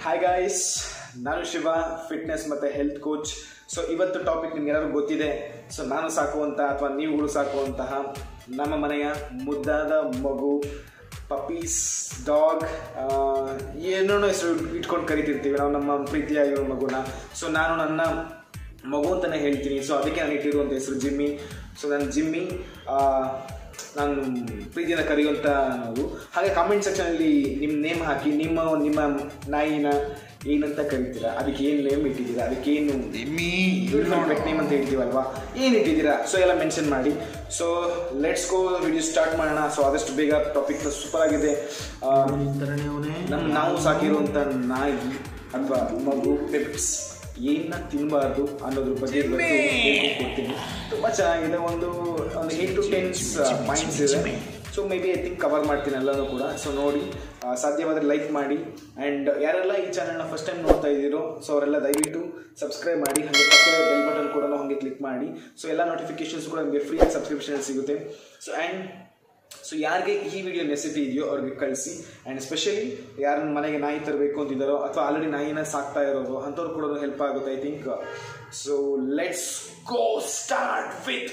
hi guys ನಾನು Shiva fitness ಮತ್ತು health coach so ಇವತ್ತು ಟಾಪಿಕ್ ನಿಮ್ಗೆ ಏನಾದ್ರು ಗೊತ್ತಿದೆ ಸೊ ನಾನು ಸಾಕುವಂಥ ಅಥವಾ ನೀವುಗಳು ಸಾಕುವಂತಹ ನಮ್ಮ ಮನೆಯ ಮುದ್ದಾದ ಮಗು ಪಪೀಸ್ ಡಾಗ್ ಏನೋ ಹೆಸರು ಇಟ್ಕೊಂಡು ಕರಿತಿರ್ತೀವಿ ನಾವು ನಮ್ಮ ಪ್ರೀತಿಯಾಗಿರೋ ಮಗುನ ಸೊ ನಾನು ನನ್ನ ಮಗು ಅಂತಲೇ ಹೇಳ್ತೀನಿ ಸೊ ಅದಕ್ಕೆ ನಾನು ಇಟ್ಟಿರುವಂಥ ಹೆಸರು ಜಿಮ್ಮಿ ಸೊ ನಾನು ಜಿಮ್ಮಿ ಆ, ನಾನು ಪ್ರೀತಿಯಿಂದ ಕರೆಯುವಂಥ ನಾವು ಹಾಗೆ ಕಾಮೆಂಟ್ ಸೆಕ್ಷನಲ್ಲಿ ನಿಮ್ಮ ನೇಮ್ ಹಾಕಿ ನಿಮ್ಮ ನಿಮ್ಮ ನಾಯಿನ ಏನಂತ ಕರಿತೀರಾ ಅದಕ್ಕೆ ಏನು ನೇಮ್ ಇಟ್ಟಿದ್ದೀರಾ ಅದಕ್ಕೆ ಏನು ಪೆಟ್ ನೇಮ್ ಅಂತ ಹೇಳ್ತೀವಲ್ವಾ ಏನು ಇಟ್ಟಿದ್ದೀರಾ ಸೊ ಎಲ್ಲ ಮೆನ್ಷನ್ ಮಾಡಿ so let's go video start ಮಾಡೋಣ ಸೊ ಆದಷ್ಟು ಬೇಗ ಟಾಪಿಕ್ ಸೂಪರ್ ಆಗಿದೆ ಆ, ನಮ್ಮ ನಾವು ಸಾಕಿರುವಂಥ ನಾಯಿ ಅಥವಾ ಮಗು ಪೆಪ್ಸ್ ಏನ ತಿನ್ನಬಾರ್ದು ಅನ್ನೋದ್ರ ಬಗ್ಗೆ ಇವತ್ತು ಹೇಳ್ಕೊಡ್ತೀನಿ ತುಂಬ ಚೆನ್ನಾಗಿದೆ ಒಂದು ಒಂದು ಏಟ್ ಟು ಟೆನ್ಸ್ ಪಾಯಿಂಟ್ಸ್ ಇದೆ so maybe I think cover ಮಾಡ್ತೀನಿ ಎಲ್ಲನೂ ಕೂಡ ಸೊ ನೋಡಿ ಆ, ಸಾಧ್ಯವಾದರೆ ಲೈಕ್ ಮಾಡಿ ಆ್ಯಂಡ್ ಯಾರೆಲ್ಲ ಈ ಚಾನಲ್ನ ಫಸ್ಟ್ ಟೈಮ್ ನೋಡ್ತಾ ಇದ್ದೀರೋ ಸೊ ಅವರೆಲ್ಲ ದಯವಿಟ್ಟು ಸಬ್ಸ್ಕ್ರೈಬ್ ಮಾಡಿ ಹಾಗೆ ಪಕ್ಕದ ಬೆಲ್ ಬಟನ್ ಕೂಡ ಹಾಗೆ ಕ್ಲಿಕ್ ಮಾಡಿ ಸೊ ಎಲ್ಲ ನೋಟಿಫಿಕೇಶನ್ಸ್ ಕೂಡ ನಿಮಗೆ ಫ್ರೀ ಸಬ್ಸ್ಕ್ರಿಪ್ಷನ್ ಸಿಗುತ್ತೆ ಸೊ ಆ್ಯಂಡ್ ಸೊ ಯಾರಿಗೆ ಈ ವಿಡಿಯೋ ನೆಸಿಟಿ ಇದೆಯೋ ಅವ್ರಿಗೆ ಕಳಿಸಿ ಆ್ಯಂಡ್ ಸ್ಪೆಷಲಿ ಯಾರು ಮನೆಗೆ ನಾಯಿ ತರಬೇಕು ಅಂತಿದ್ದಾರೋ ಅಥವಾ ಆಲ್ರೆಡಿ ನಾಯಿನ ಸಾಕ್ತಾ ಇರೋರು ಅಂಥವ್ರು ಕೂಡ ಹೆಲ್ಪ್ ಆಗುತ್ತೆ I think so let's go start with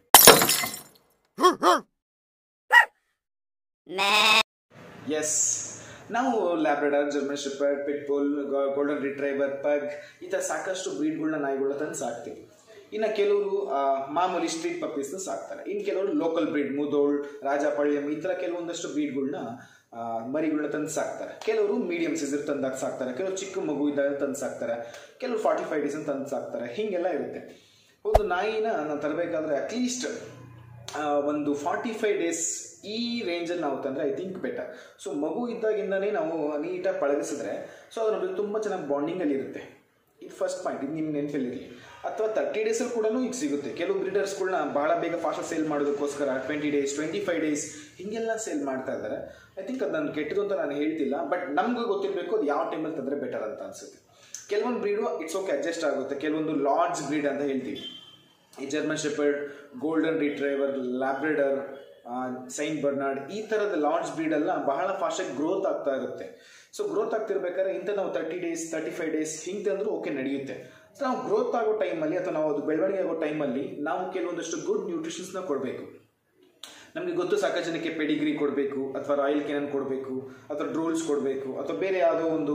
yes ನಾವು Labrador German shepherd pitbull golden retriever pug ಈ ಥರ ಸಾಕಷ್ಟು ಬ್ರೀಡ್ಗಳನ್ನ ನಾಯಿಗಳನ್ನ ತಂದು ಸಾಕ್ತೀವಿ ಇನ್ನು ಕೆಲವರು ಆ, ಮಾಮೂಲಿ ಸ್ಟ್ರೀಟ್ ಪಪ್ಪೀಸ್ನ ಸಾಕ್ತಾರೆ ಇನ್ನು ಕೆಲವರು ಲೋಕಲ್ ಬ್ರೀಡ್ ಮುದೋಳ್ ರಾಜಾಪಳ್ಯಂ ಈ ಥರ ಕೆಲವೊಂದಷ್ಟು ಬ್ರೀಡ್ಗಳನ್ನ ಮರಿಗಳನ್ನ ತಂದು ಸಾಕ್ತಾರೆ ಕೆಲವರು ಮೀಡಿಯಂ ಸೈಜರ್ ತಂದಾಗ ಸಾಕ್ತಾರೆ ಕೆಲವರು ಚಿಕ್ಕ ಮಗು ಇದ್ದಾಗ ತಂದು ಸಾಕ್ತಾರೆ ಕೆಲವರು ಫಾರ್ಟಿ ಫೈವ್ ಡೇಸ್ ತಂದು ಸಾಕ್ತಾರೆ ಹೀಗೆಲ್ಲ ಇರುತ್ತೆ ಒಂದು ನಾಯಿನ ನಾವು ತರಬೇಕಾದ್ರೆ ಅಟ್ಲೀಸ್ಟ್ ಆ, ಒಂದು ಫಾರ್ಟಿ ಫೈವ್ ಡೇಸ್ ಈ ರೇಂಜಲ್ಲಿ ನಾವು ತಂದರೆ ಐ ಥಿಂಕ್ ಬೆಟರ್ ಸೊ ಮಗು ಇದ್ದಾಗಿಂದನೇ ನಾವು ನೀಟಾಗಿ ಪಳಗಿಸಿದ್ರೆ ಸೊ ಅದು ನಮಗೆ ತುಂಬ ಚೆನ್ನಾಗಿ ಬಾಂಡಿಂಗಲ್ಲಿ ಇರುತ್ತೆ ಇದು ಫಸ್ಟ್ ಪಾಯಿಂಟ್ ಇದು ನಿಮ್ಮ ನೆನಪಲ್ಲಿರಲಿ ಅಥವಾ ತರ್ಟಿ ಡೇಸಲ್ಲಿ ಕೂಡ ಈಗ ಸಿಗುತ್ತೆ ಕೆಲವು ಬ್ರೀಡರ್ಸ್ಗಳನ್ನ ಭಾಳ ಬೇಗ ಫಾಸ್ಟ್ ಸೇಲ್ ಮಾಡೋದಕ್ಕೋಸ್ಕರ twenty days twenty five days ಹೀಗೆಲ್ಲ ಸೇಲ್ ಮಾಡ್ತಾ ಇದ್ದಾರೆ ಐ ಥಿಂಕ್ ಅದು ನಾನು ಕೆಟ್ಟದು ಅಂತ ನಾನು ಹೇಳ್ತಿಲ್ಲ ಬಟ್ ನಮ್ಗೆ ಗೊತ್ತಿರಬೇಕು ಅದು ಯಾವ ಟೈಮಲ್ಲಿ ತಂದರೆ ಬೆಟರ್ ಅಂತ ಅನ್ಸುತ್ತೆ ಕೆಲವೊಂದು ಬ್ರೀಡು ಇಟ್ಸ್ ಓಕೆ ಅಡ್ಜಸ್ಟ್ ಆಗುತ್ತೆ ಕೆಲವೊಂದು ಲಾರ್ಜ್ ಬ್ರೀಡ್ ಅಂತ ಹೇಳ್ತೀವಿ ಈ German shepherd golden retriever Labrador Saint Bernard ಈ ಥರದ ಲಾರ್ಜ್ ಬ್ರೀಡ್ ಎಲ್ಲ ಬಹಳ ಫಾಸ್ಟಾಗಿ ಗ್ರೋತ್ ಆಗ್ತಾ ಇರುತ್ತೆ ಸೊ ಗ್ರೋತ್ ಆಗ್ತಿರ್ಬೇಕಾದ್ರೆ ಇಂಥ ನಾವು thirty days thirty five days ಹಿಂಗೆ ತಂದರೂ ಓಕೆ ನಡೆಯುತ್ತೆ ಸೊ ನಾವು ಗ್ರೋತ್ ಆಗೋ ಟೈಮಲ್ಲಿ ಅಥವಾ ನಾವು ಅದು ಬೆಳವಣಿಗೆ ಆಗೋ ಟೈಮಲ್ಲಿ ನಾವು ಕೆಲವೊಂದಷ್ಟು ಗುಡ್ ನ್ಯೂಟ್ರಿಷನ್ಸ್ನ ಕೊಡಬೇಕು ನಮಗೆ ಗೊತ್ತು ಸಾಕಷ್ಟು ಜನಕ್ಕೆ ಪೆಡಿಗ್ರಿ ಕೊಡಬೇಕು ಅಥವಾ ರಾಯಲ್ ಕೆನನ್ ಕೊಡಬೇಕು ಅಥವಾ ಡ್ರೋಲ್ಸ್ ಕೊಡಬೇಕು ಅಥವಾ ಬೇರೆ ಯಾವುದೋ ಒಂದು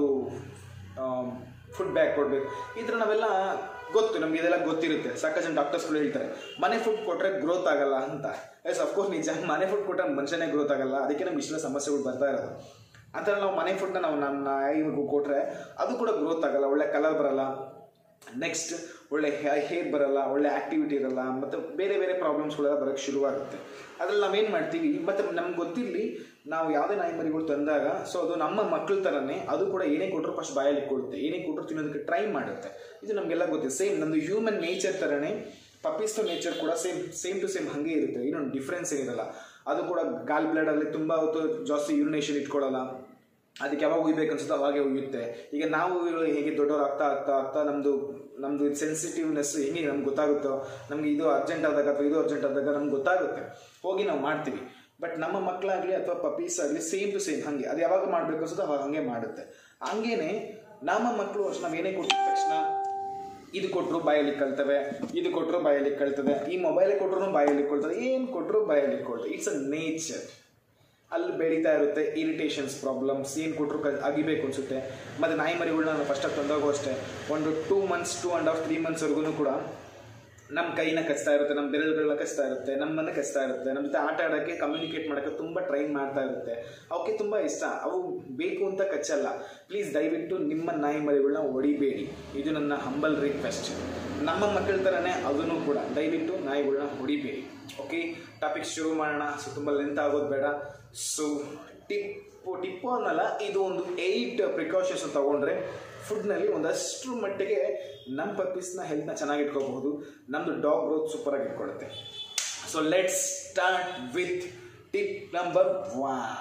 ಫುಡ್ ಬ್ಯಾಗ್ ಕೊಡಬೇಕು ಈ ಥರ ನಾವೆಲ್ಲ ಗೊತ್ತು ನಮಗೆ ಇದೆಲ್ಲ ಗೊತ್ತಿರುತ್ತೆ ಸಾಕಷ್ಟು ಜನ ಡಾಕ್ಟರ್ಸ್ಗಳು ಹೇಳ್ತಾರೆ ಮನೆ ಫುಡ್ ಕೊಟ್ಟರೆ ಗ್ರೋತ್ ಆಗಲ್ಲ ಅಂತ ಎಸ್ ಅಫ್ಕೋರ್ಸ್ ನಿಜ ಮನೆ ಫುಡ್ ಕೊಟ್ಟರೆ ಮನುಷ್ಯನೇ ಗ್ರೋತ್ ಆಗಲ್ಲ ಅದಕ್ಕೆ ನಮ್ಗೆ ಇಷ್ಟೆಲ್ಲ ಸಮಸ್ಯೆಗಳು ಬರ್ತಾ ಇರೋದು ಆ ಥರ ನಾವು ಮನೆ ಫುಡ್ನ ನಾವು ನಮ್ಮ ನಾಯಿಗೂ ಕೊಟ್ಟರೆ ಅದು ಕೂಡ ಗ್ರೋತ್ ಆಗಲ್ಲ ಒಳ್ಳೆ ಕಲರ್ ಬರಲ್ಲ ನೆಕ್ಸ್ಟ್ ಒಳ್ಳೆ ಹೇರ್ ಬರಲ್ಲ ಒಳ್ಳೆ ಆಕ್ಟಿವಿಟಿ ಇರಲ್ಲ ಮತ್ತು ಬೇರೆ ಬೇರೆ ಪ್ರಾಬ್ಲಮ್ಸ್ಗಳೆಲ್ಲ ಬರೋಕ್ಕೆ ಶುರುವಾಗುತ್ತೆ ಅದ್ರಲ್ಲಿ ನಾವೇನು ಮಾಡ್ತೀವಿ ಮತ್ತು ನಮ್ಗೆ ಗೊತ್ತಿರಲಿ ನಾವು ಯಾವುದೇ ನಾಯಿ ಮರಿಗಳು ತಂದಾಗ ಸೊ ಅದು ನಮ್ಮ ಮಕ್ಕಳ ಥರನೇ ಅದು ಕೂಡ ಏನೇ ಕೊಟ್ಟರು ಫಸ್ಟ್ ಬಾಯಲ್ಲಿ ಕೊಡುತ್ತೆ ಏನೇ ಕೊಟ್ಟರು ತಿನ್ನೋದಕ್ಕೆ ಟ್ರೈ ಮಾಡುತ್ತೆ ಇದು ನಮಗೆಲ್ಲ ಗೊತ್ತಿದೆ ಸೇಮ್ ನಮ್ಮದು ಹ್ಯೂಮನ್ ನೇಚರ್ ಥರನೇ ಪಪ್ಪೀಸ್ಟು ನೇಚರ್ ಕೂಡ ಸೇಮ್ ಸೇಮ್ ಟು ಸೇಮ್ ಹಾಗೆ ಇರುತ್ತೆ ಇನ್ನೊಂದು ಡಿಫ್ರೆನ್ಸ್ ಏನಿರಲ್ಲ ಅದು ಕೂಡ ಗಾಲ್ ಬ್ಲಡಲ್ಲಿ ತುಂಬ ಹೊತ್ತು ಜಾಸ್ತಿ ಯೂರಿನೇಷನ್ ಇಟ್ಕೊಳ್ಳಲ್ಲ ಅದಕ್ಕೆ ಯಾವಾಗ ಉಯ್ಬೇಕು ಅನ್ಸುತ್ತೋ ಅವಾಗೆ ಉಯ್ಯುತ್ತೆ ಈಗ ನಾವು ಹೇಗೆ ದೊಡ್ಡವ್ರು ಆಗ್ತಾ ಆಗ್ತಾ ಆಗ್ತಾ ನಮ್ಮದು ನಮ್ಮದು ಸೆನ್ಸಿಟಿವ್ನೆಸ್ ಹೆಂಗೆ ನಮ್ಗೆ ಗೊತ್ತಾಗುತ್ತೋ ನಮಗೆ ಇದು ಅರ್ಜೆಂಟ್ ಆದಾಗ ಅಥವಾ ಇದು ಅರ್ಜೆಂಟ್ ಆದಾಗ ನಮ್ಗೆ ಗೊತ್ತಾಗುತ್ತೆ ಹೋಗಿ ನಾವು ಮಾಡ್ತೀವಿ ಬಟ್ ನಮ್ಮ ಮಕ್ಕಳಾಗಲಿ ಅಥವಾ ಪಪೀಸ್ ಆಗಲಿ ಸೇಮ್ ಟು ಸೇಮ್ ಹಾಗೆ ಅದು ಯಾವಾಗ ಮಾಡಬೇಕು ಅನ್ಸುತ್ತೋ ಅವಾಗ ಹಾಗೆ ಮಾಡುತ್ತೆ ಹಂಗೇನೆ ನಮ್ಮ ಮಕ್ಕಳು ಅಷ್ಟು ನಾವು ಏನೇ ಕೊಟ್ಟಿದ ತಕ್ಷಣ ಇದು ಕೊಟ್ಟರು ಬಾಯಲ್ಲಿ ಕಳ್ತವೆ ಇದು ಕೊಟ್ಟರು ಬಾಯಲ್ಲಿ ಕಳ್ತದೆ ಈ ಮೊಬೈಲ್ ಕೊಟ್ಟರು ಬಾಯಲ್ಲಿ ಕೊಳ್ತದೆ ಏನು ಕೊಟ್ಟರು ಬಾಯಲ್ಲಿ ಕೊಳ್ತದೆ ಇಟ್ಸ್ ಅ ನೇಚರ್ ಅಲ್ಲಿ ಬೆಳೀತಾ ಇರುತ್ತೆ ಇರಿಟೇಷನ್ಸ್ ಪ್ರಾಬ್ಲಮ್ಸ್ ಏನು ಕೊಟ್ಟರು ಕ ಅಗಿಬೇಕು ಅನಿಸುತ್ತೆ ಮತ್ತು ನಾಯಿ ಮರಿಗಳನ್ನ ನಾನು ಫಸ್ಟಾಗಿ ತಂದಾಗೂ ಅಷ್ಟೇ ಒಂದು two months two and half three ಮಂತ್ಸ್ವರೆಗೂ ಕೂಡ ನಮ್ಮ ಕೈನ ಕಚ್ತಾ ಇರುತ್ತೆ ನಮ್ಮ ಬೆರಳುಗಳನ್ನ ಕಚ್ತಾ ಇರುತ್ತೆ ನಮ್ಮನ್ನ ಕಚ್ತಾ ಇರುತ್ತೆ ನಮ್ಮ ಜೊತೆ ಆಟ ಆಡೋಕ್ಕೆ ಕಮ್ಯುನಿಕೇಟ್ ಮಾಡೋಕ್ಕೆ ತುಂಬ ಟ್ರೈನ್ ಮಾಡ್ತಾ ಇರುತ್ತೆ ಅವಕ್ಕೆ ತುಂಬ ಇಷ್ಟ ಅವು ಬೇಕು ಅಂತ ಕಚ್ಚಲ್ಲ ಪ್ಲೀಸ್ ದಯವಿಟ್ಟು ನಿಮ್ಮ ನಾಯಿ ಮರಿಗಳನ್ನ ಹೊಡಿಬೇಡಿ ಇದು ನನ್ನ ಹಂಬಲ್ ರಿಕ್ವೆಸ್ಟ್ ನಮ್ಮ ಮಕ್ಕಳ ಥರನೇ ಅದನ್ನು ಕೂಡ ದಯವಿಟ್ಟು ನಾಯಿಗಳನ್ನ ಹೊಡಿಬೇಡಿ ಓಕೆ ಟಾಪಿಕ್ ಶುರು ಮಾಡೋಣ ಸೊ ತುಂಬ ಲೆಂತ್ ಆಗೋದು ಬೇಡ ಸೊ ಟಿಪ್ಪು ಟಿಪ್ಪು ಅನ್ನಲ್ಲ ಇದು ಒಂದು ಏಯ್ಟ್ ಪ್ರಿಕಾಷನ್ಸ್ ತಗೊಂಡ್ರೆ ಫುಡ್ನಲ್ಲಿ ಒಂದಷ್ಟು ಮಟ್ಟಿಗೆ ನಮ್ಮ ಪಪ್ಪೀಸ್ನ ಹೆಲ್ತ್ನ ಚೆನ್ನಾಗಿ ಇಟ್ಕೋಬಹುದು ನಮ್ಮದು ಡಾಗ್ ಗ್ರೋತ್ ಸೂಪರಾಗಿ ಇಟ್ಕೊಳ್ಳುತ್ತೆ so let's start with tip number one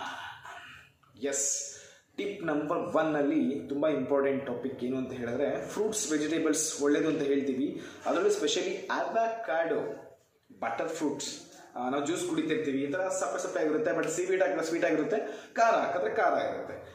yes tip number ಒನ್ನಲ್ಲಿ ತುಂಬ ಇಂಪಾರ್ಟೆಂಟ್ ಟಾಪಿಕ್ ಏನು ಅಂತ ಹೇಳಿದ್ರೆ ಫ್ರೂಟ್ಸ್ ವೆಜಿಟೇಬಲ್ಸ್ ಒಳ್ಳೇದು ಅಂತ ಹೇಳ್ತೀವಿ ಅದರಲ್ಲೂ ಸ್ಪೆಷಲಿ ಆವಾಕಾಡೋ ಬಟರ್ ಫ್ರೂಟ್ಸ್ ನಾವು ಜ್ಯೂಸ್ ಕುಡಿತಿರ್ತೀವಿ ಈ ಥರ ಸಪ್ಪೆ ಸಪ್ಪೆ ಆಗಿರುತ್ತೆ ಬಟ್ ಸ್ವೀಟ್ ಆಗಿರೋ ಸ್ವೀಟ್ ಆಗಿರುತ್ತೆ ಖಾರ ಹಾಕಿದ್ರೆ ಖಾರ ಆಗಿರುತ್ತೆ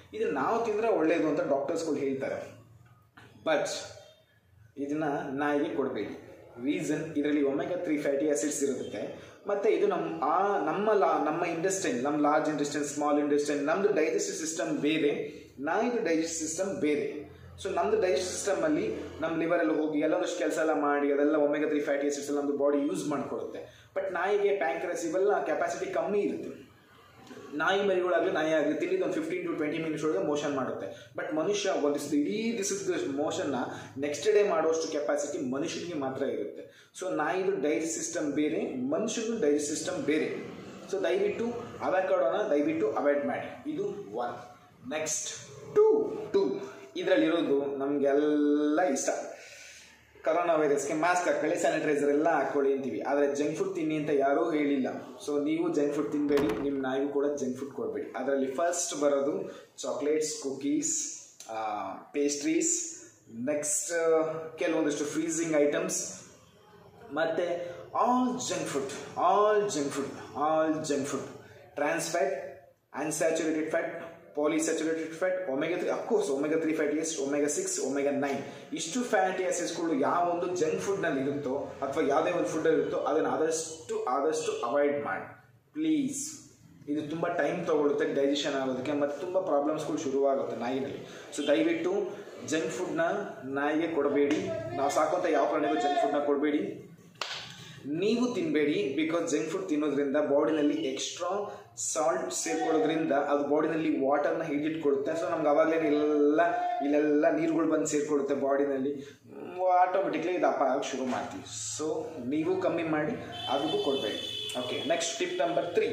ಇದು ನಾವು ತಿಂದರೆ ಒಳ್ಳೆಯದು ಅಂತ ಡಾಕ್ಟರ್ಸ್ಗಳು ಹೇಳ್ತಾರೆ ಬಟ್ ಇದನ್ನ ನಾಯಿಗೆ ಕೊಡಬೇಡಿ ರೀಸನ್ ಇದರಲ್ಲಿ ಒಮೆಗಾ ತ್ರೀ ಫ್ಯಾಟಿ ಆಸಿಡ್ಸ್ ಇರುತ್ತೆ ಮತ್ತು ಇದು ನಮ್ಮ ಆ ನಮ್ಮ ಲಾ ನಮ್ಮ ಇಂಡಸ್ಟ್ರೈನ್ ನಮ್ಮ ಲಾರ್ಜ್ ಇಂಡಸ್ಟ್ರೈನ್ ಸ್ಮಾಲ್ ಇಂಡಸ್ಟ್ರೈನ್ ನಮ್ಮದು ಡೈಜೆಸ್ಟಿವ್ ಸಿಸ್ಟಮ್ ಬೇರೆ ನಾಯಿದು ಡೈಜೆಸ್ಟಿವ್ ಸಿಸ್ಟಮ್ ಬೇರೆ ಸೊ ನಮ್ಮದು ಡೈಜೆಸ್ಟಿವ್ ಸಿಸ್ಟಮಲ್ಲಿ ನಮ್ಮ ಲಿವರಲ್ಲಿ ಹೋಗಿ ಎಲ್ಲದಷ್ಟು ಕೆಲಸ ಎಲ್ಲ ಮಾಡಿ ಅದೆಲ್ಲ ಒಮೆಗಾ ತ್ರೀ ಫ್ಯಾಟಿ ಆಸಿಡ್ಸ್ ಎಲ್ಲ ನಮ್ಮದು ಬಾಡಿ ಯೂಸ್ ಮಾಡ್ಕೊಡುತ್ತೆ ಬಟ್ ನಾಯಿಗೆ ಪ್ಯಾಂಕ್ರಸ್ ಇವೆಲ್ಲ ಕೆಪಾಸಿಟಿ ಕಮ್ಮಿ ಇರುತ್ತೆ ನಾಯಿ ಮರಿಗಳಾಗಲಿ ನಾಯಿ ಆಗಲಿ ತಿಂದಿದ್ದು ಒಂದು ಫಿಫ್ಟೀನ್ ಟು ಟ್ವೆಂಟಿ ಮಿನಿಟ್ಸ್ ಒಳಗೆ ಮೋಷನ್ ಮಾಡುತ್ತೆ ಬಟ್ ಮನುಷ್ಯ ಒಂದು ದಿವಸದ ಇಡೀ ದಿವಸದ ಮೋಷನ್ನ ನೆಕ್ಸ್ಟ್ ಡೇ ಮಾಡುವಷ್ಟು ಕೆಪಾಸಿಟಿ ಮನುಷ್ಯನಿಗೆ ಮಾತ್ರ ಇರುತ್ತೆ ಸೊ ನಾಯಿದು ಡೈಜೆಸ್ಟ್ ಸಿಸ್ಟಮ್ ಬೇರೆ ಮನುಷ್ಯನ ಡೈಜೆಸ್ಟ್ ಸಿಸ್ಟಮ್ ಬೇರೆ ಸೊ ದಯವಿಟ್ಟು ಅವಕಾಡೋನ ದಯವಿಟ್ಟು ಅವಾಯ್ಡ್ ಮಾಡಿ ಇದು ಒನ್ ನೆಕ್ಸ್ಟ್ ಟೂ ಟೂ ಇದರಲ್ಲಿರೋದು ನಮಗೆಲ್ಲ ಇಷ್ಟ ಕರೋನಾ ವೈರಸ್ಗೆ ಮಾಸ್ಕ್ ಹಾಕೊಳ್ಳಿ ಸ್ಯಾನಿಟೈಸರ್ ಎಲ್ಲ ಹಾಕೊಳ್ಳಿ ಅಂತೀವಿ ಆದರೆ ಜಂಕ್ ಫುಡ್ ತಿನ್ನಿ ಅಂತ ಯಾರೂ ಹೇಳಿಲ್ಲ ಸೊ ನೀವು ಜಂಕ್ ಫುಡ್ ತಿನ್ನಬೇಡಿ ನಿಮ್ಮ ನಾಯಿಗೂ ಕೂಡ ಜಂಕ್ ಫುಡ್ ಕೊಡಬೇಡಿ ಅದರಲ್ಲಿ ಫಸ್ಟ್ ಬರೋದು ಚಾಕ್ಲೇಟ್ಸ್ ಕುಕೀಸ್ ಪೇಸ್ಟ್ರೀಸ್ ನೆಕ್ಸ್ಟ್ ಕೆಲವೊಂದಿಷ್ಟು ಫ್ರೀಸಿಂಗ್ ಐಟಮ್ಸ್ ಮತ್ತು all junk food all junk food all junk food trans fat unsaturated fat polyunsaturated fat omega three of course omega three fatty acid omega six omega nine ಇಷ್ಟು fatty ಆಸಿಡ್ಸ್ಗಳು ಯಾವ ಒಂದು junk ಫುಡ್ನಲ್ಲಿ ಇರುತ್ತೋ ಅಥವಾ ಯಾವುದೇ ಒಂದು ಫುಡ್ ಇರುತ್ತೋ ಅದನ್ನು ಆದಷ್ಟು ಆದಷ್ಟು ಅವಾಯ್ಡ್ ಮಾಡಿ ಪ್ಲೀಸ್ ಇದು ತುಂಬ ಟೈಮ್ ತೊಗೊಳುತ್ತೆ ಡೈಜೆಷನ್ ಆಗೋದಕ್ಕೆ ಮತ್ತು ತುಂಬ ಪ್ರಾಬ್ಲಮ್ಸ್ಗಳು ಶುರುವಾಗುತ್ತೆ ನಾಯಿನಲ್ಲಿ ಸೊ ದಯವಿಟ್ಟು ಜಂಕ್ ಫುಡ್ನ ನಾಯಿಗೆ ಕೊಡಬೇಡಿ ನಾವು ಸಾಕುವಂಥ ಯಾವ ಪ್ರಾಣಿಗೂ ಜಂಕ್ ಫುಡ್ನ ಕೊಡಬೇಡಿ ನೀವು ತಿನ್ನಬೇಡಿ ಬಿಕಾಸ್ ಜಂಕ್ ಫುಡ್ ತಿನ್ನೋದ್ರಿಂದ ಬಾಡಿನಲ್ಲಿ ಎಕ್ಸ್ಟ್ರಾ ಸಾಲ್ಟ್ ಸೇರ್ಕೊಳ್ಳೋದ್ರಿಂದ ಅದು ಬಾಡಿನಲ್ಲಿ ವಾಟರ್ನ ಹಿಡಿದಿಟ್ಕೊಳುತ್ತೆ ಸೊ ನಮ್ಗೆ ಅವಾಗಲೇ ಇಲ್ಲೆಲ್ಲ ಇಲ್ಲೆಲ್ಲ ನೀರುಗಳು ಬಂದು ಸೇರ್ಕೊಳ್ಳುತ್ತೆ ಬಾಡಿನಲ್ಲಿ ಆಟೋಮೆಟಿಕ್ಲಿ ಇದು ಅಪ್ಪ ಆಗಕ್ಕೆ ಶುರು ಮಾಡ್ತೀವಿ ಸೊ ನೀವು ಕಮ್ಮಿ ಮಾಡಿ ಅದಕ್ಕೂ ಕೊಡಬೇಡಿ okay next tip number three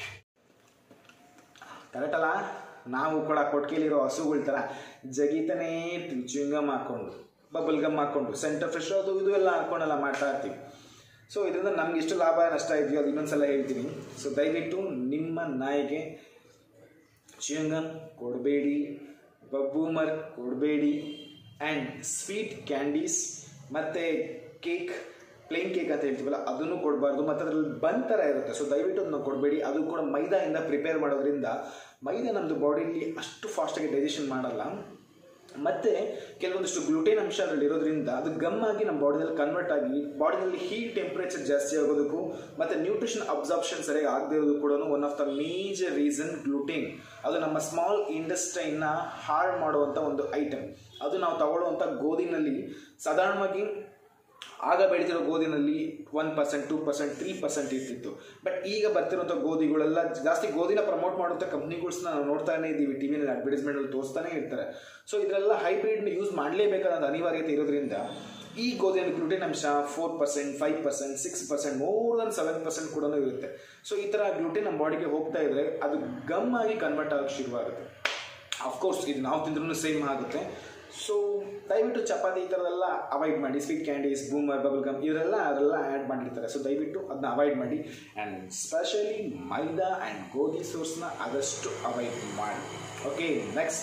correct ಅಲ್ಲ ನಾವು ಕೂಡ ಕೊಟ್ಟಿಗೆಲಿರೋ ಹಸುಗಳ ಥರ ಜಗಿತಾನೇ ಇರ್ತೀವಿ ಚ್ಯೂಂಗಮ್ ಹಾಕ್ಕೊಂಡು ಬಬಲ್ ಗಮ್ ಹಾಕ್ಕೊಂಡು ಸೆಂಟರ್ ಫ್ರೆಶ್ ಅದು ಇದು ಎಲ್ಲ ಹಾಕ್ಕೊಂಡೆಲ್ಲ ಮಾಡ್ತಾ ಇರ್ತೀವಿ ಸೊ ಇದರಿಂದ ನಮ್ಗೆ ಎಷ್ಟು ಲಾಭ ನಷ್ಟ ಇದೆಯೋ ಅದು ಇನ್ನೊಂದ್ಸಲ ಹೇಳ್ತೀನಿ ಸೊ ದಯವಿಟ್ಟು ನಿಮ್ಮ ನಾಯಿಗೆ ಚ್ಯೂಂಗಮ್ ಕೊಡಬೇಡಿ ಬಬ್ಬೂಮರ್ ಕೊಡಬೇಡಿ ಆ್ಯಂಡ್ ಸ್ವೀಟ್ ಕ್ಯಾಂಡೀಸ್ ಮತ್ತು ಕೇಕ್ ಪ್ಲೇನ್ ಕೇಕ್ ಅಂತ ಹೇಳ್ತೀವಲ್ಲ ಅದನ್ನು ಕೊಡಬಾರ್ದು ಮತ್ತು ಅದರಲ್ಲಿ ಬನ್ ಥರ ಇರುತ್ತೆ ಸೊ ದಯವಿಟ್ಟು ಅದನ್ನು ಕೊಡಬೇಡಿ ಅದು ಕೂಡ ಮೈದಾಯಿಂದ ಪ್ರಿಪೇರ್ ಮಾಡೋದ್ರಿಂದ ಮೈದಾ ನಮ್ಮದು ಬಾಡಿಲಿ ಅಷ್ಟು ಫಾಸ್ಟಾಗಿ ಡೈಜೆಷನ್ ಮಾಡಲ್ಲ ಮತ್ತು ಕೆಲವೊಂದಿಷ್ಟು ಗ್ಲುಟೇನ್ ಅಂಶ ಅದರಲ್ಲಿ ಇರೋದ್ರಿಂದ ಅದು ಗಮ್ ಆಗಿ ನಮ್ಮ ಬಾಡಿನಲ್ಲಿ ಕನ್ವರ್ಟ್ ಆಗಿ ಬಾಡಿನಲ್ಲಿ ಹೀಟ್ ಟೆಂಪ್ರೇಚರ್ ಜಾಸ್ತಿ ಆಗೋದಕ್ಕೂ ಮತ್ತು ನ್ಯೂಟ್ರಿಷನ್ ಅಬ್ಸಾರ್ಪ್ಷನ್ ಸರಿಯಾಗಿ ಆಗದೆ ಇರೋದು ಕೂಡ one of the major reason gluten ಅದು ನಮ್ಮ ಸ್ಮಾಲ್ ಇಂಡಸ್ಟ್ರೈನ್ನ ಹಾಳು ಮಾಡುವಂಥ ಒಂದು ಐಟಮ್ ಅದು ನಾವು ತಗೊಳ್ಳುವಂಥ ಗೋಧಿನಲ್ಲಿ ಸಾಧಾರಣವಾಗಿ ಆಗ ಬೆಳೀತಿರೋ ಗೋಧಿನಲ್ಲಿ one percent two percent three percent ಇರ್ತಿತ್ತು ಬಟ್ ಈಗ ಬರ್ತಿರೋಂಥ ಗೋಧಿಗಳೆಲ್ಲ ಜಾಸ್ತಿ ಗೋಧಿನ ಪ್ರಮೋಟ್ ಮಾಡುವಂಥ ಕಂಪ್ನಿಗಳ್ಸ್ನ ನಾವು ನೋಡ್ತಾನೆ ಇದ್ದೀವಿ ಟಿ ವಿನಲ್ಲಿ ಅಡ್ವರ್ಟೈಸ್ಮೆಂಟಲ್ಲಿ ತೋರಿಸ್ತಾನೆ ಇರ್ತಾರೆ ಸೊ ಇದರೆಲ್ಲ ಹೈಬ್ರಿಡ್ನ ಯೂಸ್ ಮಾಡಲೇಬೇಕಾದ ಅನಿವಾರ್ಯತೆ ಇರೋದ್ರಿಂದ ಈ ಗೋಧಿಯಲ್ಲಿ ಗ್ಲುಟೆನ್ ಅಂಶ four percent five percent six percent more than seven percent ಕೂಡ ಇರುತ್ತೆ ಸೊ ಈ ಥರ ಗ್ಲುಟೆನ್ ನಮ್ಮ ಬಾಡಿಗೆ ಹೋಗ್ತಾ ಇದ್ರೆ ಅದು ಗಮ್ ಆಗಿ ಕನ್ವರ್ಟ್ ಆಗೋಕ್ಕೆ ಶುರುವಾಗುತ್ತೆ ಅಫ್ಕೋರ್ಸ್ ಇದು ನಾವು ತಿಂದ್ರೂ ಸೇಮ್ ಆಗುತ್ತೆ ಸೊ ದಯವಿಟ್ಟು ಚಪಾತಿ ಈ ಥರದೆಲ್ಲ ಅವಾಯ್ಡ್ ಮಾಡಿ sweet candies boomer bubble gum ಇವರೆಲ್ಲ ಅದೆಲ್ಲ ಆ್ಯಡ್ ಮಾಡಿರ್ತಾರೆ ಸೊ ದಯವಿಟ್ಟು ಅದನ್ನ ಅವಾಯ್ಡ್ ಮಾಡಿ ಆ್ಯಂಡ್ ಸ್ಪೆಷಲಿ ಮೈದಾ ಆ್ಯಂಡ್ ಗೋಧಿ ಸೋರ್ಸ್ನ ಆದಷ್ಟು ಅವಾಯ್ಡ್ ಮಾಡಿ ಓಕೆ ನೆಕ್ಸ್ಟ್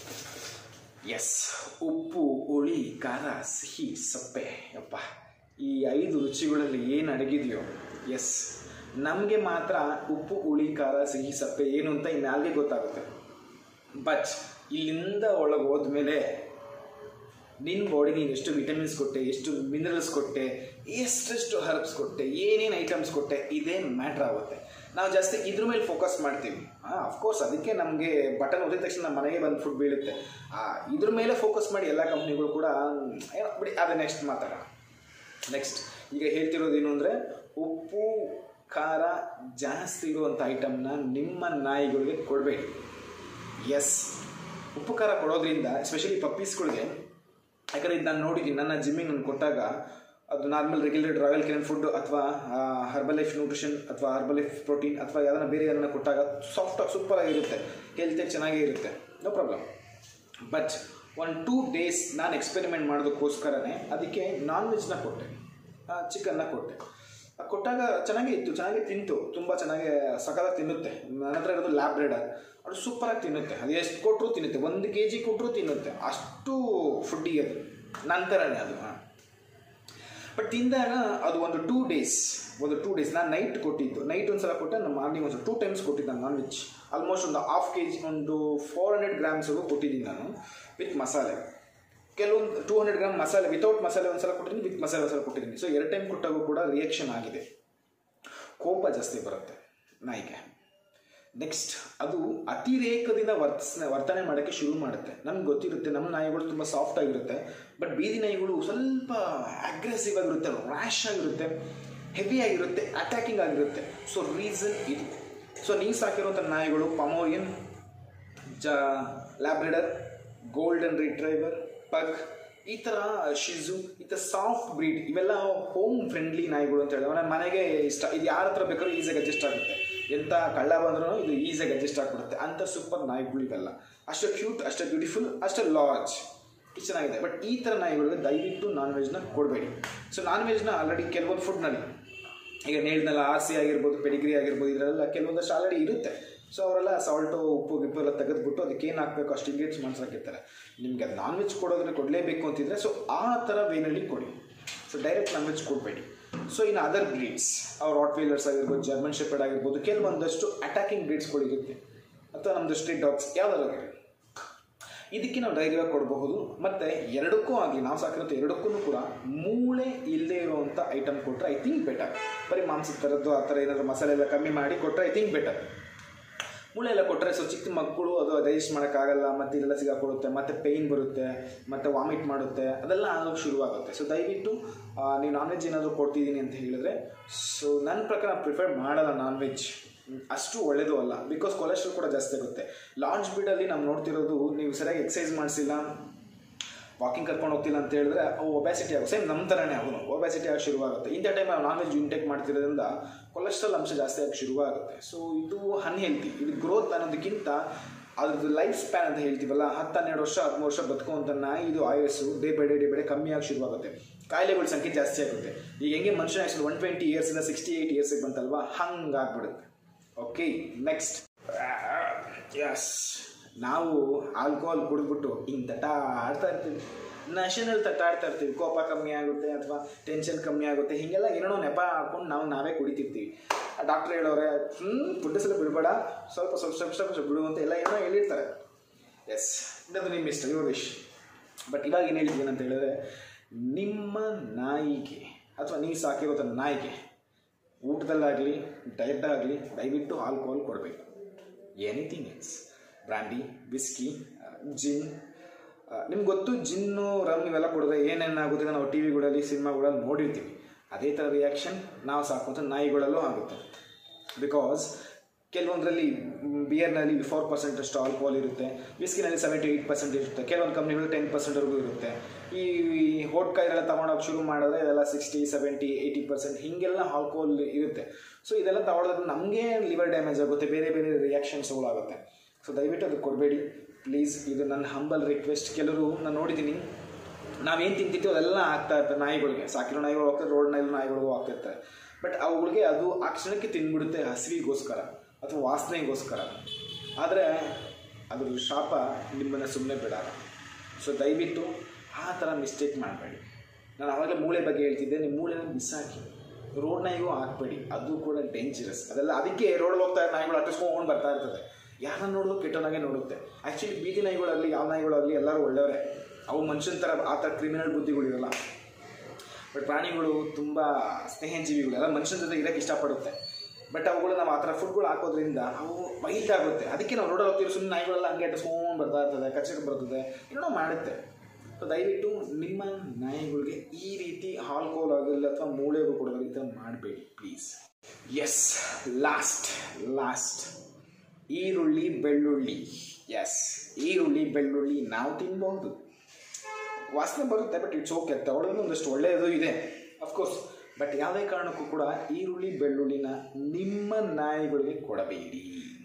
ಎಸ್ ಉಪ್ಪು ಹುಳಿ ಖಾರ ಸಿಹಿ ಸಪ್ಪೆ ಯಪ್ಪ ಈ ಐದು ರುಚಿಗಳಲ್ಲಿ ಏನು ಅಡಗಿದೆಯೋ ಎಸ್ ನಮಗೆ ಮಾತ್ರ ಉಪ್ಪು ಹುಳಿ ಖಾರ ಸಿಹಿ ಸಪ್ಪೆ ಏನು ಅಂತ ಈ ನಾಲ್ಗೆ ಗೊತ್ತಾಗುತ್ತೆ ಬಟ್ ಇಲ್ಲಿಂದ ಒಳಗೆ ಹೋದ್ಮೇಲೆ ನಿನ್ನ ಬಾಡಿಗೆ ನೀನು ಎಷ್ಟು ವಿಟಮಿನ್ಸ್ ಕೊಟ್ಟೆ ಎಷ್ಟು ಮಿನರಲ್ಸ್ ಕೊಟ್ಟೆ ಎಷ್ಟೆಷ್ಟು ಹರ್ಬ್ಸ್ ಕೊಟ್ಟೆ ಏನೇನು ಐಟಮ್ಸ್ ಕೊಟ್ಟೆ ಇದೇ ಮ್ಯಾಟ್ರ್ ಆಗುತ್ತೆ ನಾವು ಜಾಸ್ತಿ ಇದ್ರ ಮೇಲೆ ಫೋಕಸ್ ಮಾಡ್ತೀವಿ ಹಾಂ ಅಫ್ಕೋರ್ಸ್ ಅದಕ್ಕೆ ನಮಗೆ ಬಟನ್ ಒತ್ತಿದ ತಕ್ಷಣ ನಮ್ಮ ಮನೆಗೆ ಬಂದು ಫುಡ್ ಬೀಳುತ್ತೆ ಆ, ಇದ್ರ ಮೇಲೆ ಫೋಕಸ್ ಮಾಡಿ ಎಲ್ಲ ಕಂಪ್ನಿಗಳು ಕೂಡ ಏನೋ ಬಿಡಿ ಅದೇ ನೆಕ್ಸ್ಟ್ ಮಾತಾಡೋಣ ನೆಕ್ಸ್ಟ್ ಈಗ ಹೇಳ್ತಿರೋದೇನು ಅಂದರೆ ಉಪ್ಪು ಖಾರ ಜಾಸ್ತಿ ಇರುವಂಥ ಐಟಮ್ನ ನಿಮ್ಮ ನಾಯಿಗಳಿಗೆ ಕೊಡಬೇಡಿ ಎಸ್ ಉಪ್ಪು ಖಾರ ಕೊಡೋದ್ರಿಂದ ಎಸ್ಪೆಷಲಿ ಪಪ್ಪೀಸ್ಗಳಿಗೆ ಯಾಕಂದರೆ ಇದು ನಾನು ನೋಡಿದ್ದೀನಿ ನನ್ನ ಜಿಮ್ಮಿಗೆ ನಾನು ಕೊಟ್ಟಾಗ ಅದು normal regular Royal Canin food ಅಥವಾ ಹರ್ಬಲ್ ಲೈಫ್ ನ್ಯೂಟ್ರಿಷನ್ ಅಥವಾ ಹರ್ಬಲ್ ಲೈಫ್ ಪ್ರೋಟೀನ್ ಅಥವಾ ಯಾವ್ದಾನ ಬೇರೆ ಯಾರನ್ನ ಕೊಟ್ಟಾಗ ಸಾಫ್ಟಾಗಿ ಸೂಪರಾಗಿ ಇರುತ್ತೆ ಹೆಲ್ತಿಯಾಗಿ ಚೆನ್ನಾಗೇ ಇರುತ್ತೆ no problem but one two days ನಾನು ಎಕ್ಸ್ಪೆರಿಮೆಂಟ್ ಮಾಡೋದಕ್ಕೋಸ್ಕರನೇ ಅದಕ್ಕೆ ನಾನ್ ವೆಜ್ನ ಕೊಟ್ಟೆ ಚಿಕನ್ನ ಕೊಟ್ಟೆ ಅದ್ ಕೊಟ್ಟಾಗ ಚೆನ್ನಾಗೇ ಇತ್ತು ಚೆನ್ನಾಗಿ ತಿಂತು ತುಂಬ ಚೆನ್ನಾಗಿ ಸಖತ್ತಾಗಿ ತಿನ್ನುತ್ತೆ ನನ್ನ ಹತ್ರ ಇರೋದು ಲ್ಯಾಬ್ ಬ್ರೇಡರ್ ಅದು ಸೂಪರಾಗಿ ತಿನ್ನುತ್ತೆ ಅದು ಎಷ್ಟು ಕೊಟ್ಟರು ತಿನ್ನುತ್ತೆ ಒಂದು ಕೆ ಜಿ ಕೊಟ್ಟರು ತಿನ್ನುತ್ತೆ ಅಷ್ಟು ಫುಡ್ಡಿಗೆ ಅದು ನಂತರನೇ ಅದು ಹಾಂ ಬಟ್ ತಿಂದಾಗ ಅದು ಒಂದು ಟೂ ಡೇಸ್ ಒಂದು ಟೂ ಡೇಸ್ ನಾನು ನೈಟ್ ಕೊಟ್ಟಿದ್ದು ನೈಟ್ ಒಂದು ಸಲ ಕೊಟ್ಟೆ ನಾನು ಮಾರ್ನಿಂಗ್ ಒಂದು ಟೂ ಟೈಮ್ಸ್ ಕೊಟ್ಟಿದ್ದೆ ನಾನು ನಾನ್ ವೆಜ್ ಆಲ್ಮೋಸ್ಟ್ ಒಂದು ಹಾಫ್ ಕೆ ಜಿ ಒಂದು ಫೋರ್ ಹಂಡ್ರೆಡ್ ಗ್ರಾಮ್ಸ್ವರೆಗೂ ಕೊಟ್ಟಿದ್ದೀನಿ ನಾನು ವಿತ್ ಮಸಾಲೆ ಕೆಲವೊಂದು ಟೂ ಹಂಡ್ರೆಡ್ ಗ್ರಾಮ್ ಮಸಾಲೆ ವಿತೌಟ್ ಮಸಾಲೆ ಒಂದು ಸಲ ಕೊಟ್ಟಿದ್ದೀನಿ ವಿತ್ ಮಸಾಲೆ ಒಂದು ಸಲ ಕೊಟ್ಟಿದ್ದೀನಿ ಸೊ ಎರಡು ಟೈಮ್ ಕೊಟ್ಟಾಗೂ ಕೂಡ ರಿಯಾಕ್ಷನ್ ಆಗಿದೆ ಕೋಪ ಜಾಸ್ತಿ ಬರುತ್ತೆ ನಾಯಿಗೆ ನೆಕ್ಸ್ಟ್ ಅದು ಅತಿರೇಕದಿಂದ ವರ್ತಿಸ್ ವರ್ತನೆ ಮಾಡೋಕ್ಕೆ ಶುರು ಮಾಡುತ್ತೆ ನಮ್ಗೆ ಗೊತ್ತಿರುತ್ತೆ ನಮ್ಮ ನಾಯಿಗಳು ತುಂಬ ಸಾಫ್ಟ್ ಆಗಿರುತ್ತೆ ಬಟ್ ಬೀದಿ ನಾಯಿಗಳು ಸ್ವಲ್ಪ ಅಗ್ರೆಸಿವ್ ಆಗಿರುತ್ತೆ ರ್ಯಾಶ್ ಆಗಿರುತ್ತೆ ಹೆವಿ ಆಗಿರುತ್ತೆ ಅಟ್ಯಾಕಿಂಗ್ ಆಗಿರುತ್ತೆ ಸೊ ರೀಸನ್ ಇದು ಸೊ ನೀವು ಸಾಕಿರುವಂಥ ನಾಯಿಗಳು ಪಮೋರಿಯನ್ ಜ ಲ್ಯಾಬ್ರಿಡರ್ ಗೋಲ್ಡನ್ ರಿಟ್ರೈವರ್ ಪಗ್ ಈ ಥರ ಶಿಜು ಈ ಥರ ಸಾಫ್ಟ್ ಬ್ರೀಡ್ ಇವೆಲ್ಲ ಹೋಮ್ ಫ್ರೆಂಡ್ಲಿ ನಾಯಿಗಳು ಅಂತ ಹೇಳಿದ್ರೆ ನನ್ನ ಮನೆಗೆ ಇಷ್ಟ ಇದು ಯಾರ ಹತ್ರ ಬೇಕಾದ್ರೂ ಈಸಿಯಾಗಿ ಅಡ್ಜಸ್ಟ್ ಆಗುತ್ತೆ ಎಂಥ ಕಳ್ಳ ಬಂದ್ರೂ ಇದು ಈಸಿಯಾಗಿ ಅಡ್ಜಸ್ಟ್ ಆಗಿಬಿಡುತ್ತೆ ಅಂಥ ಸೂಪರ್ ನಾಯಿಗಳು ಇವೆಲ್ಲ ಅಷ್ಟು ಕ್ಯೂಟ್ ಅಷ್ಟು ಬ್ಯೂಟಿಫುಲ್ ಅಷ್ಟು ಲಾರ್ಜ್ ಇಷ್ಟು ಚೆನ್ನಾಗಿದೆ ಬಟ್ ಈ ಥರ ನಾಯಿಗಳಿಗೆ ದಯವಿಟ್ಟು ನಾನ್ ವೆಜ್ನ ಕೊಡಬೇಡಿ ಸೊ ನಾನ್ ವೆಜ್ನ ಆಲ್ರೆಡಿ ಕೆಲವೊಂದು ಫುಡ್ನಲ್ಲಿ ಈಗ ನೇಳ್ನೆಲ್ಲ ಆರ್ ಸಿ ಆಗಿರ್ಬೋದು ಪೆಡಿಗ್ರಿ ಆಗಿರ್ಬೋದು ಇದರೆಲ್ಲ ಕೆಲವೊಂದಷ್ಟು ಆಲ್ರೆಡಿ ಇರುತ್ತೆ ಸೊ ಅವರೆಲ್ಲ ಸಾಲ್ಟು ಉಪ್ಪು ಗಿಪ್ಪು ಎಲ್ಲ ತೆಗೆದುಬಿಟ್ಟು ಅದಕ್ಕೆ ಏನು ಹಾಕಬೇಕು ಅಷ್ಟು ಇಂಗ್ರೀಡಿಯಂಟ್ಸ್ ಮಾಡ್ಸಾಕಿರ್ತಾರೆ ನಿಮಗೆ ಅದು ನಾನ್ ವೆಜ್ ಕೊಡೋದ್ರೆ ಕೊಡಲೇಬೇಕು ಅಂತಿದ್ರೆ ಸೊ ಆ ಥರ ವೇನಲ್ಲಿ ಕೊಡಿ ಸೊ ಡೈರೆಕ್ಟ್ ನಾನ್ ವೆಜ್ ಕೊಡಬೇಡಿ ಸೊ ಇನ್ನು ಅದರ್ ಬ್ರೀಡ್ಸ್ ಅವ್ರ ಹಾಟ್ ವೀಲರ್ಸ್ ಆಗಿರ್ಬೋದು ಜರ್ಮನ್ ಶೆಪರ್ಡ್ ಆಗಿರ್ಬೋದು ಕೆಲವೊಂದಷ್ಟು ಅಟ್ಯಾಕಿಂಗ್ ಬ್ರೀಡ್ಸ್ಗಳು ಇರುತ್ತೆ ಅಥವಾ ನಮ್ಮದು ಸ್ಟ್ರೀಟ್ ಡಾಗ್ಸ್ ಯಾವ್ದಾದ್ರು ಇದಕ್ಕೆ ನಾವು ಧೈರ್ಯವಾಗಿ ಕೊಡಬಹುದು ಮತ್ತೆ ಎರಡಕ್ಕೂ ಆಗಲಿ ನಾವು ಸಾಕಿರೋಂಥ ಎರಡಕ್ಕೂ ಕೂಡ ಮೂಳೆ ಇಲ್ಲದೆ ಇರುವಂಥ ಐಟಮ್ ಕೊಟ್ಟರೆ ಐ ಥಿಂಕ್ ಬೆಟರ್ ಬರೀ ಮಾಂಸದ ಥರದ್ದು ಆ ಥರ ಏನಾದರೂ ಮಸಾಲೆ ಎಲ್ಲ ಕಮ್ಮಿ ಮಾಡಿ ಕೊಟ್ಟರೆ ಐ ಥಿಂಕ್ ಬೆಟರ್ ಮೂಳೆ ಎಲ್ಲ ಕೊಟ್ಟರೆ ಸೊ ಚಿಕ್ಕ ಮಕ್ಕಳು ಅದು ಡೈಜೆಸ್ಟ್ ಮಾಡೋಕ್ಕಾಗಲ್ಲ ಮತ್ತು ಇದೆಲ್ಲ ಸಿಗಾಕೊಡುತ್ತೆ ಮತ್ತು ಪೇಯ್ನ್ ಬರುತ್ತೆ ಮತ್ತು ವಾಮಿಟ್ ಮಾಡುತ್ತೆ ಅದೆಲ್ಲ ಆಗೋಕ್ಕೆ ಶುರುವಾಗುತ್ತೆ ಸೊ ದಯವಿಟ್ಟು ಆ, ನೀವು ನಾನ್ ವೆಜ್ ಏನಾದರೂ ಕೊಡ್ತಿದ್ದೀನಿ ಅಂತ ಹೇಳಿದ್ರೆ ಸೊ ನನ್ನ ಪ್ರಕಾರ ಪ್ರಿಫರ್ ಮಾಡಲ್ಲ ನಾನ್ ವೆಜ್ ಅಷ್ಟು ಒಳ್ಳೆಯದು ಅಲ್ಲ ಬಿಕಾಸ್ ಕೊಲೆಸ್ಟ್ರಾಲ್ ಕೂಡ ಜಾಸ್ತಿ ಆಗುತ್ತೆ ಲಾಂಚ್ ಬಿಡಲ್ಲಿ ನಾವು ನೋಡ್ತಿರೋದು ನೀವು ಸರಿಯಾಗಿ ಎಕ್ಸಸೈಸ್ ಮಾಡಿಸಿಲ್ಲ ವಾಕಿಂಗ್ ಕರ್ಕೊಂಡು ಹೋಗ್ತಿಲ್ಲ ಅಂತ ಹೇಳಿದ್ರೆ ಅವು ಒಬ್ಯಾಸಿಟಿ ಆಗೋ ಸೇಮ್ ನಮ್ಮ ಥರನೇ ಅವನು ಒಬ್ಯಾಸಿಟಿ ಆಗಿ ಶುರುವಾಗುತ್ತೆ ಇಂಥ ಟೈಮ್ ನಾವು ನಾನ್ ವೆಜ್ ಇಂಟೇಕ್ ಮಾಡ್ತಿರೋದ್ರಿಂದ ಕೊಲೆಸ್ಟ್ರಾಲ್ ಅಂಶ ಜಾಸ್ತಿ ಆಗಿ ಶುರುವಾಗುತ್ತೆ ಸೊ ಇದು ಅನ್ಹೆಲ್ತಿ ಇದು ಗ್ರೋತ್ ಅನ್ನೋದಕ್ಕಿಂತ ಅದ್ರದ್ದು ಲೈಫ್ ಸ್ಪ್ಯಾನ್ ಅಂತ ಹೇಳ್ತೀವಲ್ಲ ಹತ್ತು ಹನ್ನೆರಡು ವರ್ಷ ಹದಿಮೂರು ವರ್ಷ ಬದುಕುವಂಥ ನಾಯಿ ಇದು ಆಯಸ್ಸು day by day day by day ಕಮ್ಮಿ ಆಗಿ ಶುರುವಾಗುತ್ತೆ ಕಾಯಿಲೆಗಳ ಸಂಖ್ಯೆ ಜಾಸ್ತಿ ಆಗುತ್ತೆ ಈಗ ಹೆಂಗೆ ಮನುಷ್ಯನ ಆಯ್ಸು ಒನ್ ಟ್ವೆಂಟಿ ಇಯರ್ಸಿಂದ ಸಿಕ್ಸ್ಟಿ ಏಯ್ಟ್ ಇಯರ್ಸಿಗೆ ಬಂತಲ್ವಾ ಹಂಗಾಗ್ಬಿಡುತ್ತೆ ಓಕೆ ನೆಕ್ಸ್ಟ್ ಎಸ್ ನಾವು ಆಲ್ಕೋಹಾಲ್ ಕುಡಿದ್ಬಿಟ್ಟು ಹಿಂಗೆ ತಟಾಡ್ತಾ ಇರ್ತೀವಿ ನಶೆನಲ್ಲಿ ತಟ್ಟಾಡ್ತಾ ಇರ್ತೀವಿ ಕೋಪ ಕಮ್ಮಿ ಆಗುತ್ತೆ ಅಥವಾ ಟೆನ್ಷನ್ ಕಮ್ಮಿ ಆಗುತ್ತೆ ಹೀಗೆಲ್ಲ ಏನೇನೋ ನೆಪ ಹಾಕೊಂಡು ನಾವು ನಾವೇ ಕುಡಿತಿರ್ತೀವಿ ಡಾಕ್ಟ್ರ್ ಹೇಳೋರೆ ಹ್ಞೂ ಪುಡ್ಡಿಸಲು ಬಿಡಬೇಡ ಸ್ವಲ್ಪ ಸ್ವಲ್ಪ ಸ್ವಲ್ಪ ಸ್ವಲ್ಪ ಸ್ವಲ್ಪ ಬಿಡು ಅಂತ ಎಲ್ಲ ಏನೋ ಹೇಳಿರ್ತಾರೆ ಎಸ್ ಇದು ನಿಮ್ಮ ಇಷ್ಟ ಯುವರ್ ವಿಶ್ ಬಟ್ ಇವಾಗ ಏನು ಹೇಳ್ತೀನಿ ಅಂತ ಹೇಳಿದ್ರೆ ನಿಮ್ಮ ನಾಯಿಗೆ ಅಥವಾ ನೀವು ಸಾಕಿರೋ ನಾಯಿಗೆ ಊಟದಲ್ಲಾಗಲಿ ಡಯಟ್ ಆಗಲಿ ದಯವಿಟ್ಟು ಆಲ್ಕೋಹಾಲ್ ಕೊಡಬೇಕು anything else brandy whisky gin ನಿಮ್ಗೆ ಗೊತ್ತು ಜಿನ್ನು ರಮ್ ಇವೆಲ್ಲ ಕೊಡಿದ್ರೆ ಏನೇನಾಗುತ್ತೆ ನಾವು ಟಿ ವಿಗಳಲ್ಲಿ ಸಿನಿಮಾಗಳಲ್ಲಿ ನೋಡಿರ್ತೀವಿ ಅದೇ ಥರ ರಿಯಾಕ್ಷನ್ ನಾವು ಸಾಕುವಂಥ ನಾಯಿಗಳಲ್ಲೂ ಆಗುತ್ತೆ ಬಿಕಾಸ್ ಕೆಲವೊಂದರಲ್ಲಿ ಬಿಯರ್ನಲ್ಲಿ ಫೋರ್ ಪರ್ಸೆಂಟ್ ಅಷ್ಟು ಆಲ್ಕೋಹಾಲ್ ಇರುತ್ತೆ ವಿಸ್ಕಿನಲ್ಲಿ ಸೆವೆಂಟಿ ಏಯ್ಟ್ ಪರ್ಸೆಂಟ್ ಇರುತ್ತೆ ಕೆಲವೊಂದು ಕಂಪ್ನಿಗಳು ಟೆನ್ ಪರ್ಸೆಂಟ್ವರೆಗೂ ಇರುತ್ತೆ ಈ ಹೋಟ್ಕ ಇದೆಲ್ಲ ತೊಗೊಂಡೋಗಿ ಶುರು ಮಾಡಿದ್ರೆ ಇದೆಲ್ಲ ಸಿಕ್ಸ್ಟಿ ಸೆವೆಂಟಿ ಏಯ್ಟಿ ಪರ್ಸೆಂಟ್ ಹೀಗೆಲ್ಲ ಆಲ್ಕೋಹಾಲ್ ಇರುತ್ತೆ ಸೊ ಇದೆಲ್ಲ ತಗೊಳ್ಳೋದ್ರೆ ನಮಗೆ ಲಿವರ್ ಡ್ಯಾಮೇಜ್ ಆಗುತ್ತೆ ಬೇರೆ ಬೇರೆ ರಿಯಾಕ್ಷನ್ಸ್ಗಳು ಆಗುತ್ತೆ ಸೊ ದಯವಿಟ್ಟು ಅದು ಕೊಡಬೇಡಿ ಪ್ಲೀಸ್ ಇದು ನನ್ನ ಹಂಬಲ್ ರಿಕ್ವೆಸ್ಟ್ ಕೆಲವರು ನಾನು ನೋಡಿದ್ದೀನಿ ನಾವೇನು ತಿಂತಿರ್ತೀವೋ ಅದೆಲ್ಲ ಆಗ್ತಾ ಇರ್ತದೆ ನಾಯಿಗಳಿಗೆ ಸಾಕಿರೋ ನಾಯಿಗಳು ಹೋಗ್ತಾರೆ ರೋಡ್ ನಾಯಿಗಳು ನಾಯಿಗಳಿಗೂ ಆಗ್ತಿರ್ತಾರೆ ಬಟ್ ಅವುಗಳಿಗೆ ಅದು ಆ ಕ್ಷಣಕ್ಕೆ ತಿಂದ್ಬಿಡುತ್ತೆ ಹಸಿವಿಗೋಸ್ಕರ ಅಥವಾ ವಾಸನೆಗೋಸ್ಕರ ಆದರೆ ಅದ್ರ ಶಾಪ ನಿಮ್ಮನ್ನು ಸುಮ್ಮನೆ ಬಿಡಲ್ಲ ಸೊ ದಯವಿಟ್ಟು ಆ ಥರ ಮಿಸ್ಟೇಕ್ ಮಾಡಬೇಡಿ ನಾನು ಅವಾಗಲೇ ಮೂಳೆ ಬಗ್ಗೆ ಹೇಳ್ತಿದ್ದೆ ನಿಮ್ಮ ಮೂಳೆನ ಬಿಸಾಕಿ ರೋಡ್ ನಾಯಿಗೂ ಹಾಕ್ಬೇಡಿ ಅದು ಕೂಡ ಡೇಂಜರಸ್ ಅದೆಲ್ಲ ಅದಕ್ಕೆ ರೋಡಲ್ಲಿ ಹೋಗ್ತಾ ಇರೋ ನಾಯಿಗಳು ಅಟ್ಟಿಸ್ಕೊಂಡು ಬರ್ತಾ ಇರ್ತದೆ ಯಾರನ್ನ ನೋಡೋದು ಕೆಟ್ಟವನಾಗೆ ನೋಡುತ್ತೆ ಆ್ಯಕ್ಚುಲಿ ಬೀದಿ ನಾಯಿಗಳಾಗಲಿ ಯಾವ ನಾಯಿಗಳಾಗಲಿ ಎಲ್ಲರೂ ಒಳ್ಳೆಯವರೇ ಅವು ಮನುಷ್ಯನ ಥರ ಆ ಥರ ಕ್ರಿಮಿನಲ್ ಬುದ್ಧಿಗಳಿರಲ್ಲ ಬಟ್ ಪ್ರಾಣಿಗಳು ತುಂಬ ಸ್ನೇಹಜೀವಿಗಳು ಎಲ್ಲ ಮನುಷ್ಯನ ಜೊತೆ ಇರೋಕ್ಕೆ ಇಷ್ಟಪಡುತ್ತೆ ಬಟ್ ಅವುಗಳು ನಾವು ಆ ಥರ ಫುಡ್ಗಳು ಹಾಕೋದ್ರಿಂದ ಅವು ವೈಲ್ಡ್ ಆಗುತ್ತೆ ಅದಕ್ಕೆ ನಾವು ರೋಡಲ್ಲಿ ಹೋಗ್ತೀವಿ ಸುಮ್ಮನೆ ನಾಯಿಗಳೆಲ್ಲ ಹಂಗೆ ಅಟ್ಟಿಸ್ಕೊಂಡು ಬರ್ತಾ ಇರ್ತದೆ ಕಚ್ಚಕ್ಕೆ ಬರ್ತದೆ ಏನೋ ಮಾಡುತ್ತೆ ಸೊ ದಯವಿಟ್ಟು ನಿಮ್ಮ ನಾಯಿಗಳಿಗೆ ಈ ರೀತಿ ಆಲ್ಕೋಹಾಲ್ ಆಗಿರಲಿ ಅಥವಾ ಮೂಳೆಗೂ ಕೊಡೋದು ಈ ಥರ ಮಾಡಬೇಡಿ ಪ್ಲೀಸ್ ಎಸ್ ಲಾಸ್ಟ್ ಲಾಸ್ಟ್ ಈರುಳ್ಳಿ ಬೆಳ್ಳುಳ್ಳಿ ಎಸ್ ಈರುಳ್ಳಿ ಬೆಳ್ಳುಳ್ಳಿ ನಾವು ತಿನ್ಬಹುದು ವಾಸನೆ ಬರುತ್ತೆ ಬಟ್ ಇಟ್ಸ್ ಓಕೆ ತಗೊಳ್ಳೋದು ಒಂದಷ್ಟು ಒಳ್ಳೆಯದು ಇದೆ ಅಫ್ಕೋರ್ಸ್ ಬಟ್ ಯಾವುದೇ ಕಾರಣಕ್ಕೂ ಕೂಡ ಈರುಳ್ಳಿ ಬೆಳ್ಳುಳ್ಳಿನ ನಿಮ್ಮ ನಾಯಿಗಳಿಗೆ ಕೊಡಬೇಡಿ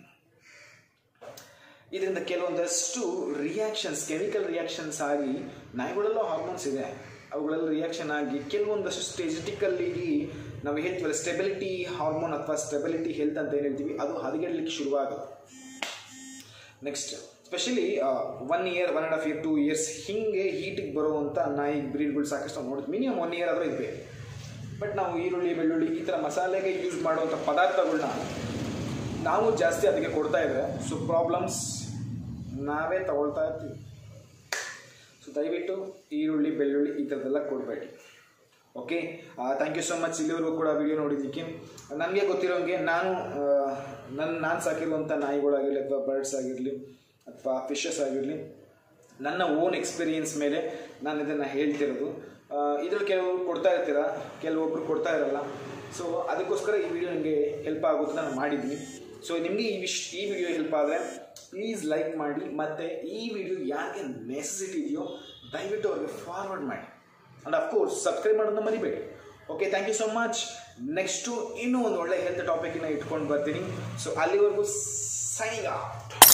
ಇದರಿಂದ ಕೆಲವೊಂದಷ್ಟು ರಿಯಾಕ್ಷನ್ಸ್ ಕೆಮಿಕಲ್ ರಿಯಾಕ್ಷನ್ಸ್ ಆಗಿ ನಾಯಿಗಳಲ್ಲೂ ಹಾರ್ಮೋನ್ಸ್ ಇದೆ ಅವುಗಳೆಲ್ಲ ರಿಯಾಕ್ಷನ್ ಆಗಿ ಕೆಲವೊಂದಷ್ಟು ಸ್ಟೆಜಿಟಿಕಲ್ಲಿ ನಾವು ಹೇಳ್ತೀವಲ್ಲ ಸ್ಟೆಬಿಲಿಟಿ ಹಾರ್ಮೋನ್ ಅಥವಾ ಸ್ಟೆಬಿಲಿಟಿ ಹೆಲ್ತ್ ಅಂತ ಏನು ಹೇಳ್ತೀವಿ ಅದು ಹದಗೆಡ್ಲಿಕ್ಕೆ ಶುರುವಾಗುತ್ತೆ next specially one year one and half year two years ಹಿಂಗೆ ಹೀಟಿಗೆ ಬರುವಂಥ ನಾಯಿ ಬ್ರೀಡ್ಗಳು ಸಾಕಷ್ಟು ನಾವು ನೋಡಿದ್ವಿ ಮಿನಿಮಮ್ ಒನ್ ಇಯರ್ ಆದರೂ ಇರಬೇಕು ಬಟ್ ನಾವು ಈರುಳ್ಳಿ ಬೆಳ್ಳುಳ್ಳಿ ಈ ಥರ ಮಸಾಲೆಗೆ ಯೂಸ್ ಮಾಡುವಂಥ ಪದಾರ್ಥಗಳನ್ನ ನಾವು ಜಾಸ್ತಿ ಅದಕ್ಕೆ ಕೊಡ್ತಾ ಇದ್ರೆ ಸೊ ಪ್ರಾಬ್ಲಮ್ಸ್ ನಾವೇ ತಗೊಳ್ತಾ ಇರ್ತೀವಿ ಸೊ ದಯವಿಟ್ಟು ಈರುಳ್ಳಿ ಬೆಳ್ಳುಳ್ಳಿ ಈ ಥರದ್ದೆಲ್ಲ ಕೊಡಬೇಡಿ okay thank you so much ಇಲ್ಲಿವರೆಗೂ ಕೂಡ ವಿಡಿಯೋ ನೋಡಿದ್ದಕ್ಕೆ ನನಗೆ ಗೊತ್ತಿರೋಂಗೆ ನಾನು ನನ್ನ ನಾನು ಸಾಕಿರುವಂಥ ನಾಯಿಗಳಾಗಿರಲಿ ಅಥವಾ ಬರ್ಡ್ಸ್ ಆಗಿರಲಿ ಅಥವಾ ಫಿಶಸ್ ಆಗಿರಲಿ ನನ್ನ ಓನ್ ಎಕ್ಸ್ಪೀರಿಯನ್ಸ್ ಮೇಲೆ ನಾನು ಇದನ್ನು ಹೇಳ್ತಿರೋದು ಇದ್ರಲ್ಲಿ ಕೆಲವರು ಕೊಡ್ತಾ ಇರ್ತೀರ ಕೆಲವೊಬ್ರು ಕೊಡ್ತಾ ಇರಲ್ಲ ಸೊ ಅದಕ್ಕೋಸ್ಕರ ಈ ವಿಡಿಯೋ ನನಗೆ ಹೆಲ್ಪ್ ಆಗುತ್ತೆ ನಾನು ಮಾಡಿದ್ದೀನಿ ಸೊ ನಿಮಗೆ ಈ ವಿಶ್ ಈ ವಿಡಿಯೋ ಹೆಲ್ಪ್ ಆದರೆ ಪ್ಲೀಸ್ ಲೈಕ್ ಮಾಡಿ ಮತ್ತು ಈ ವಿಡಿಯೋ ಯಾರಿಗೆ ನೆಸೆಸಿಟಿ ಇದೆಯೋ ದಯವಿಟ್ಟು ಅವ್ರಿಗೆ ಫಾರ್ವರ್ಡ್ ಮಾಡಿ ಆ್ಯಂಡ್ ಅಫ್ಕೋರ್ಸ್ ಸಬ್ಸ್ಕ್ರೈಬ್ ಮಾಡೋದನ್ನ ಮರಿಬೇಡಿ okay thank you so much next ಇನ್ನೂ ಒಂದು ಒಳ್ಳೆ ಹೆಲ್ತ್ ಟಾಪಿಕ್ನ ಇಟ್ಕೊಂಡು ಬರ್ತೀನಿ ಸೊ ಅಲ್ಲಿವರೆಗೂ ಸೈನಿಂಗ್ ಔಟ್